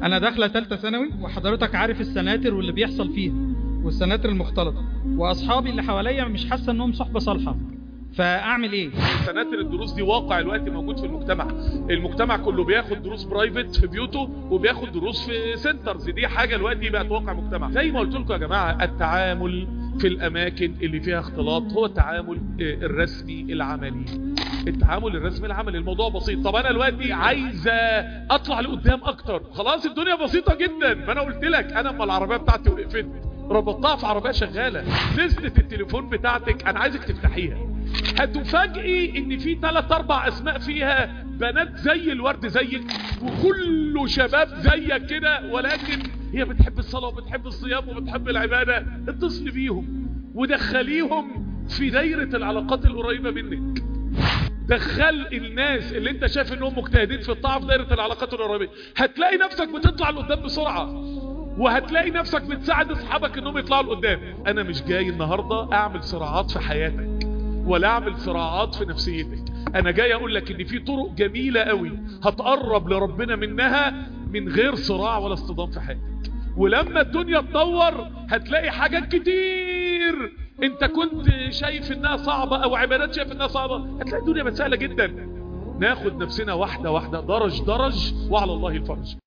انا داخله ثالثه ثانوي وحضرتك عارف السناتر واللي بيحصل فيها والسناتر المختلطه واصحابي اللي حواليا مش حاسه انهم صحبه صالحه فاعمل ايه سناتر الدروس دي واقع الوقت موجود في المجتمع المجتمع كله بياخد دروس برايفت في بيوته وبياخد دروس في سنترز دي حاجه الوقت بقت واقع مجتمع زي ما قلت لكم يا جماعه التعامل في الاماكن اللي فيها اختلاط هو التعامل الرسمي العملي التعامل الرسمي العملي الموضوع بسيط طب انا دلوقتي عايزه اطلع لقدام اكتر خلاص الدنيا بسيطه جدا ما انا قلت لك انا اما العربيه بتاعتي وقفت ربطتها في عربيه شغاله لستة التليفون بتاعتك انا عايزك تفتحيها هتفاجئي ان في ثلاث اربع اسماء فيها بنات زي الورد زيك وكله شباب زيك كده ولكن هي بتحب الصلاة وبتحب الصيام وبتحب العبادة اتصل بيهم ودخليهم في دايرة العلاقات القريبة منك دخل الناس اللي انت شايف انهم مجتهدين في الطاعة في دايرة العلاقات القريبة هتلاقي نفسك بتطلع لقدام بسرعة وهتلاقي نفسك بتساعد اصحابك انهم يطلعوا لقدام انا مش جاي النهاردة اعمل صراعات في حياتك ولا اعمل صراعات في نفسيتك انا جاي اقول لك ان في طرق جميلة قوي هتقرب لربنا منها من غير صراع ولا اصطدام في حياتك ولما الدنيا تدور هتلاقي حاجات كتير انت كنت شايف انها صعبة او عبادات شايف انها صعبة هتلاقي الدنيا بقت سهلة جدا ناخد نفسنا واحدة واحدة درج درج وعلى الله الفرج